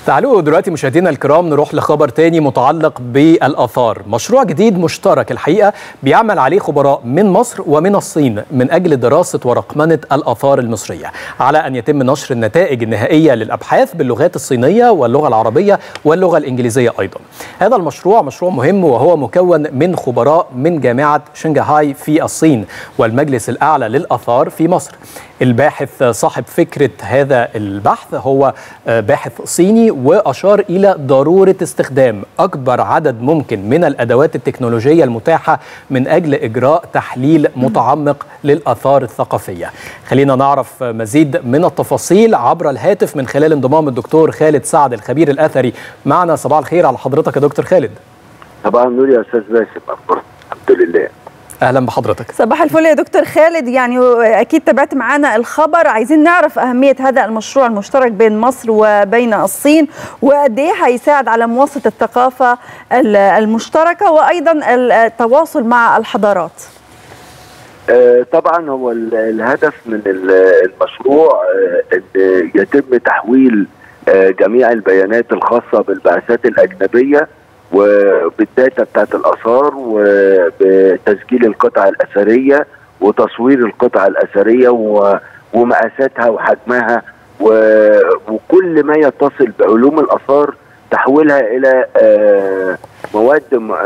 تعالوا دلوقتي مشاهدينا الكرام نروح لخبر تاني متعلق بالآثار مشروع جديد مشترك الحقيقة بيعمل عليه خبراء من مصر ومن الصين من أجل دراسة ورقمنة الآثار المصرية على أن يتم نشر النتائج النهائية للأبحاث باللغات الصينية واللغة العربية واللغة الإنجليزية أيضا هذا المشروع مشروع مهم وهو مكون من خبراء من جامعة شنغهاي في الصين والمجلس الأعلى للآثار في مصر الباحث صاحب فكرة هذا البحث هو باحث صيني وأشار إلى ضرورة استخدام أكبر عدد ممكن من الأدوات التكنولوجية المتاحة من أجل إجراء تحليل متعمق للآثار الثقافية خلينا نعرف مزيد من التفاصيل عبر الهاتف من خلال انضمام الدكتور خالد سعد الخبير الأثري معنا صباح الخير على حضرتك يا دكتور خالد صباح النور يا أستاذ باسم الحمد لله اهلا بحضرتك صباح الفل يا دكتور خالد يعني اكيد تابعت معانا الخبر عايزين نعرف اهميه هذا المشروع المشترك بين مصر وبين الصين وقد ايه هيساعد على مواصله الثقافه المشتركه وايضا التواصل مع الحضارات طبعا هو الهدف من المشروع ان يتم تحويل جميع البيانات الخاصه بالبعثات الاجنبيه وبالداتا بتاعت الاثار وبتسجيل القطع الاثريه وتصوير القطع الاثريه ومقاساتها وحجمها وكل ما يتصل بعلوم الاثار تحويلها الى مواد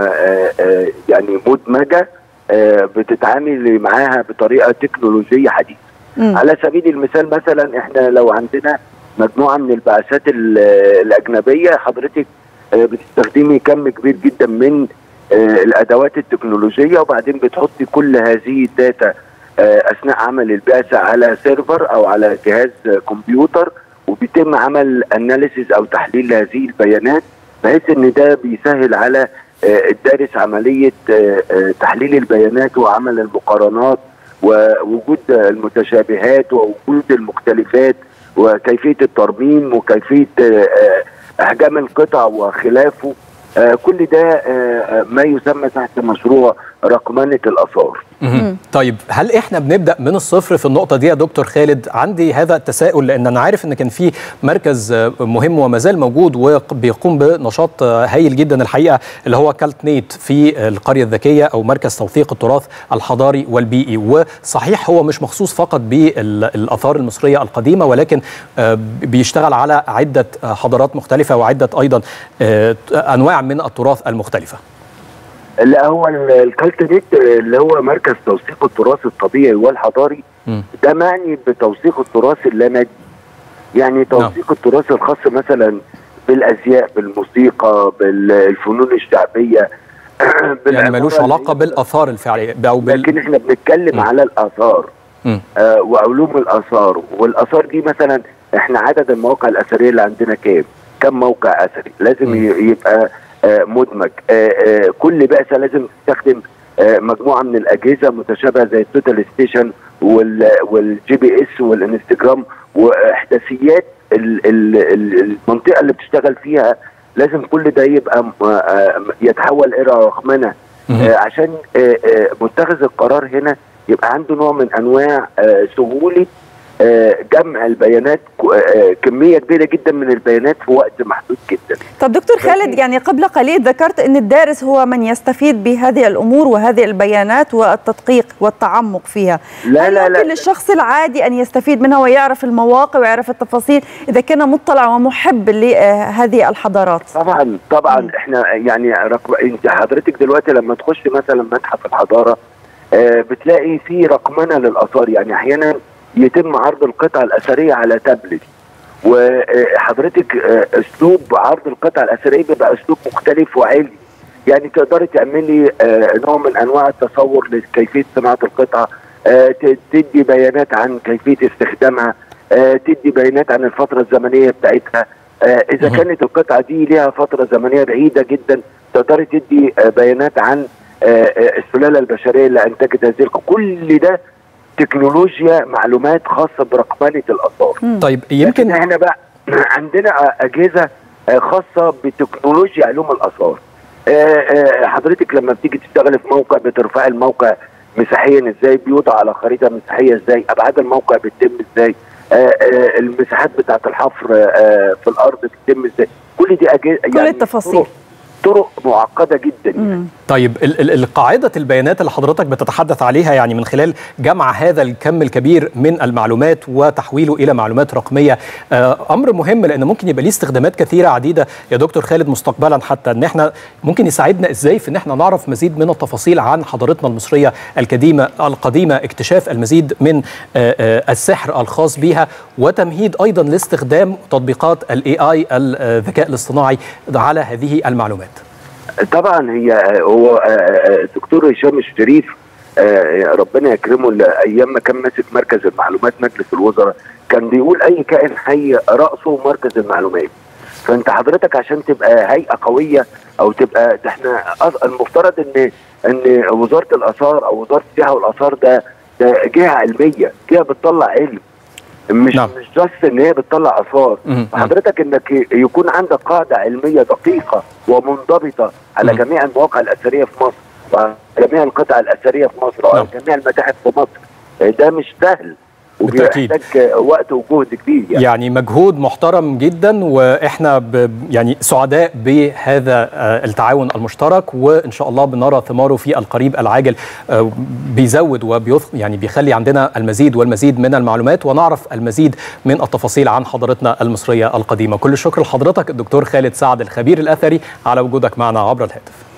يعني مدمجه بتتعامل معاها بطريقه تكنولوجيه حديثه على سبيل المثال مثلا احنا لو عندنا مجموعه من البعثات الاجنبيه حضرتك بتستخدمي كم كبير جدا من الادوات التكنولوجيه وبعدين بتحطي كل هذه الداتا اثناء عمل البعثه على سيرفر او على جهاز كمبيوتر وبيتم عمل اناليسيز او تحليل هذه البيانات بحيث ان ده بيسهل على الدارس عمليه تحليل البيانات وعمل المقارنات ووجود المتشابهات ووجود المختلفات وكيفيه الترميم وكيفيه احجام القطع وخلافه آه كل ده آه ما يسمى تحت مشروع رقمنه الاثار. طيب هل احنا بنبدا من الصفر في النقطه دي يا دكتور خالد؟ عندي هذا التساؤل لان انا عارف ان كان في مركز مهم وما زال موجود وبيقوم بنشاط هايل جدا الحقيقه اللي هو كالت نيت في القريه الذكيه او مركز توثيق التراث الحضاري والبيئي وصحيح هو مش مخصوص فقط بالاثار المصريه القديمه ولكن بيشتغل على عده حضارات مختلفه وعده ايضا انواع من التراث المختلفه. لا هو الكالتنيت اللي هو مركز توثيق التراث الطبيعي والحضاري م. ده معني بتوثيق التراث اللامادي يعني توثيق no. التراث الخاص مثلا بالازياء بالموسيقى بالفنون الشعبيه يعني ملوش علاقه بالاثار الفعليه او بال... لكن احنا بنتكلم م. على الاثار آه وعلوم الاثار والاثار دي مثلا احنا عدد المواقع الاثريه اللي عندنا كام؟ كم موقع اثري؟ لازم م. يبقى آه مدمج آه آه كل بعثه لازم تستخدم مجموعه من الاجهزه متشابهه زي التوتال ستيشن والجي بي اس والانستجرام واحداثيات المنطقه اللي بتشتغل فيها لازم كل ده يبقى يتحول الى رقمنه عشان متخذ القرار هنا يبقى عنده نوع من انواع سهوله جمع البيانات كميه كبيره جدا من البيانات في وقت محدود جدا. طب دكتور خالد يعني قبل قليل ذكرت ان الدارس هو من يستفيد بهذه الامور وهذه البيانات والتدقيق والتعمق فيها. لا هل لا يمكن لا للشخص العادي ان يستفيد منها ويعرف المواقع ويعرف التفاصيل اذا كان مطلع ومحب لهذه الحضارات؟ طبعا طبعا م. احنا يعني رقم انت حضرتك دلوقتي لما تخش مثلا متحف الحضاره بتلاقي في رقمنه للاثار يعني احيانا يتم عرض القطع الاثريه على تابلت وحضرتك اسلوب عرض القطع الاثريه بيبقى اسلوب مختلف وعلمي يعني تقدري تعملي نوع من انواع التصور لكيفيه صناعه القطعه تدي بيانات عن كيفيه استخدامها تدي بيانات عن الفتره الزمنيه بتاعتها اذا كانت القطعه دي ليها فتره زمنيه بعيده جدا تقدري تدي بيانات عن السلاله البشريه اللي انتجت هذه كل ده تكنولوجيا معلومات خاصه برقمنه الاثار. طيب يمكن احنا بقى عندنا اجهزه خاصه بتكنولوجيا علوم الاثار. حضرتك لما بتيجي تشتغلي في موقع بترفعي الموقع مساحيا ازاي بيوضع على خريطه مساحيه ازاي ابعاد الموقع بتتم ازاي آه، آه، المساحات بتاعه الحفر آه، في الارض بتتم ازاي كل دي أجي... كل التفاصيل. طرق, طرق معقده جدا مم. طيب ال- ال- القاعدة البيانات اللي حضرتك بتتحدث عليها يعني من خلال جمع هذا الكم الكبير من المعلومات وتحويله إلى معلومات رقمية آه، أمر مهم لأن ممكن يبقى ليه استخدامات كثيرة عديدة يا دكتور خالد مستقبلا حتى أن احنا ممكن يساعدنا إزاي في أن احنا نعرف مزيد من التفاصيل عن حضارتنا المصرية القديمة القديمة اكتشاف المزيد من آه، آه، السحر الخاص بها وتمهيد أيضا لاستخدام تطبيقات الاي اي الذكاء الاصطناعي على هذه المعلومات طبعا هي هو آه، آه، الدكتور هشام الشريف آه، ربنا يكرمه ل- ايام ما كان ماسك مركز المعلومات مجلس الوزراء كان بيقول اي كائن حي راسه مركز المعلومات فانت حضرتك عشان تبقى هيئه قويه او تبقى ده احنا أص- المفترض ان ان وزاره الاثار او وزاره السياحه والاثار ده ده جهه علميه جهه بتطلع علم مش نعم. نعم. مش بس ان هي بتطلع اثار مم. حضرتك انك يكون عندك قاعده علميه دقيقه ومنضبطه على مم. جميع المواقع الاثريه في مصر وعلى جميع القطع الاثريه في مصر وعلى نعم. جميع المتاحف في مصر ده مش سهل بالتأكيد. وبيحتاج وقت وجهد كبير يعني. يعني مجهود محترم جدا واحنا ب يعني سعداء بهذا آه، التعاون المشترك وان شاء الله بنرى ثماره في القريب العاجل آه، بيزود وبيث يعني بيخلي عندنا المزيد والمزيد من المعلومات ونعرف المزيد من التفاصيل عن حضارتنا المصريه القديمه كل الشكر لحضرتك الدكتور خالد سعد الخبير الاثري على وجودك معنا عبر الهاتف